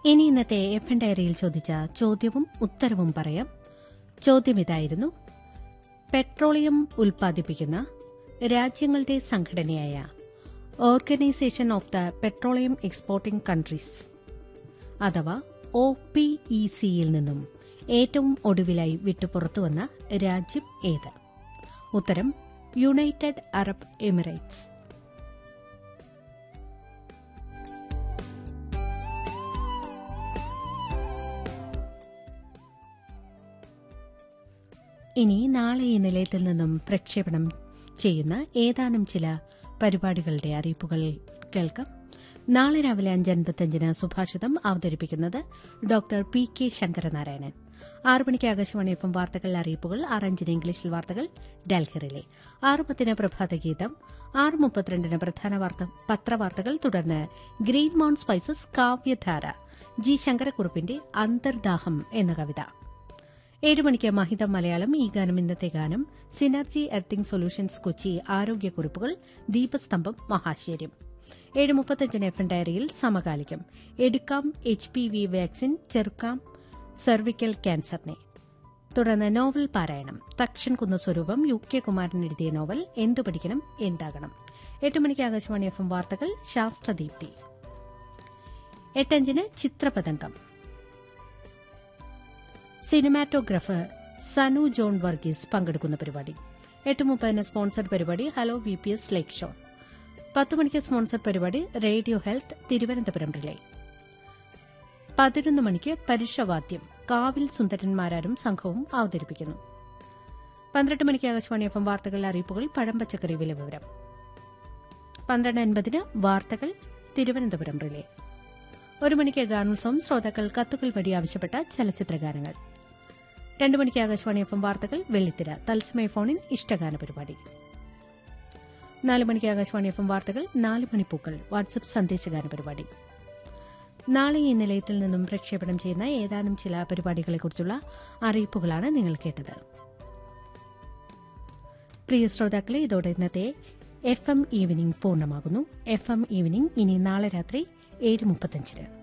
ഇനി ഇന്നത്തെ F N ഡയറിയിൽ ചോദിച്ച ചോദ്യവും ഉത്തരവും പറയാം ചോദ്യം ഇതായിരുന്നു പെട്രോളിയം ഉൽപ്പാദിപ്പിക്കുന്ന രാജ്യങ്ങളുടെ സംഘടനയായ organisation of the petroleum exporting countries അഥവാ ഒ പി ഇ സിയിൽ നിന്നും ഏറ്റവും ഒടുവിലായി വിട്ടുപുറത്തുവന്ന രാജ്യം ഏത് ഉത്തരം യുണൈറ്റഡ് അറബ് എമിറേറ്റ്സ് ഇനി നാളെ ഈ നിലയത്തിൽ നിന്നും പ്രക്ഷേപണം ചെയ്യുന്ന ഏതാനും ചില പരിപാടികളുടെ അറിയിപ്പുകൾ കേൾക്കാം നാളെ രാവിലെ അഞ്ച് അൻപത്തഞ്ചിന് സുഭാഷിതം അവതരിപ്പിക്കുന്നത് ഡോക്ടർ പി കെ ശങ്കരനാരായണൻ ആറു മണിക്ക് ആകാശവാണി എഫ് എം വാർത്തകൾ അറിയിപ്പുകൾ ആറഞ്ചിന് ഇംഗ്ലീഷിൽ വാർത്തകൾ ഡൽഹിറിലെ ആറ് പത്തിന് പ്രഭാതഗീതം ആറ് മുപ്പത്തിരണ്ടിന് പ്രധാന വാർത്ത പത്രവാർത്തകൾ തുടർന്ന് ഗ്രീൻ മൗണ്ട് സ്പൈസസ് കാവ്യധാര ജി ശങ്കരക്കുറുപ്പിന്റെ അന്തർദാഹം എന്ന കവിത ഏഴ് മണിക്ക് മഹിതം മലയാളം ഈ ഗാനം ഇന്നത്തെ ഗാനം സിനർജി എർത്തിംഗ് സൊല്യൂഷൻസ് കൊച്ചി ആരോഗ്യക്കുറിപ്പുകൾ ദീപസ്തംഭം മഹാശ്ചര്യം ഏഴ് മുപ്പത്തഞ്ചിന് എഫ് എൻ ഡയറിയിൽ സമകാലികം എടുക്കാം എച്ച് പി വി വാക്സിൻ ചെറുക്കാം സെർവിക്കൽ ക്യാൻസറിനെ തുടർന്ന് നോവൽ പാരായണം തക്ഷൻ കുന്ന സ്വരൂപം യു കെ കുമാരൻ എഴുതിയ നോവൽ എന്തു പഠിക്കണം എന്താകണം എട്ട് മണിക്ക് ആകാശവാണി എഫ് എം വാർത്തകൾ ശാസ്ത്രദീപ്തി എട്ടഞ്ചിന് ചിത്രപതംഗം സിനിമാറ്റോഗ്രാഫർ സനു ജോൺ വർഗീസ് പങ്കെടുക്കുന്ന പരിപാടി എട്ട് മുപ്പതിന് സ്പോൺസർഡ് പരിപാടി ഹലോ വി പി എസ് ലേക്ക് ഷോ പത്ത് മണിക്ക് സ്പോൺസർഡ് പരിപാടി റേഡിയോ ഹെൽത്ത് തിരുവനന്തപുരം റിലേ പതിനൊന്ന് മണിക്ക് പരുഷവാദ്യം കാവിൽ സുന്ദരന്മാരാരും സംഘവും അവതരിപ്പിക്കുന്നു പന്ത്രണ്ട് മണിക്ക് ആകാശവാണി എഫ് എം വാർത്തകൾ അറിയിപ്പുകൾ പഴം പച്ചക്കറി വില വിവരം പന്ത്രണ്ട് അൻപതിന് വാർത്തകൾ തിരുവനന്തപുരം റിലേ ഒരു മണിക്ക് ഗാനോത്സവം ശ്രോതാക്കൾ കത്തുകൾ വഴി ആവശ്യപ്പെട്ട ചലച്ചിത്ര ഗാനങ്ങൾ രണ്ടു മണിക്ക് ആകാശവാണി എഫ് എം വാർത്തകൾ വെള്ളിത്തിര തത്സമയ ഫോണിൻ ഇഷ്ടഗാന പരിപാടി നാല് മണിക്ക് ആകാശവാണി എഫ് എം വാർത്തകൾ നാല് മണിപ്പൂക്കൾ വാട്സപ്പ് സന്ദേശഗാന പരിപാടി നാളെ ഈ നിലയത്തിൽ നിന്നും പ്രക്ഷേപണം ചെയ്യുന്ന ഏതാനും ചില പരിപാടികളെക്കുറിച്ചുള്ള അറിയിപ്പുകളാണ് നിങ്ങൾ കേട്ടത് പ്രിയ ശ്രോതാക്കളെ ഇതോടെ ഇന്നത്തെ എഫ് എം ഈവനിംഗ് പൂർണ്ണമാകുന്നു എഫ് എം ഈവനിംഗ് ഇനി നാളെ രാത്രി ഏഴ് മുപ്പത്തഞ്ചിന്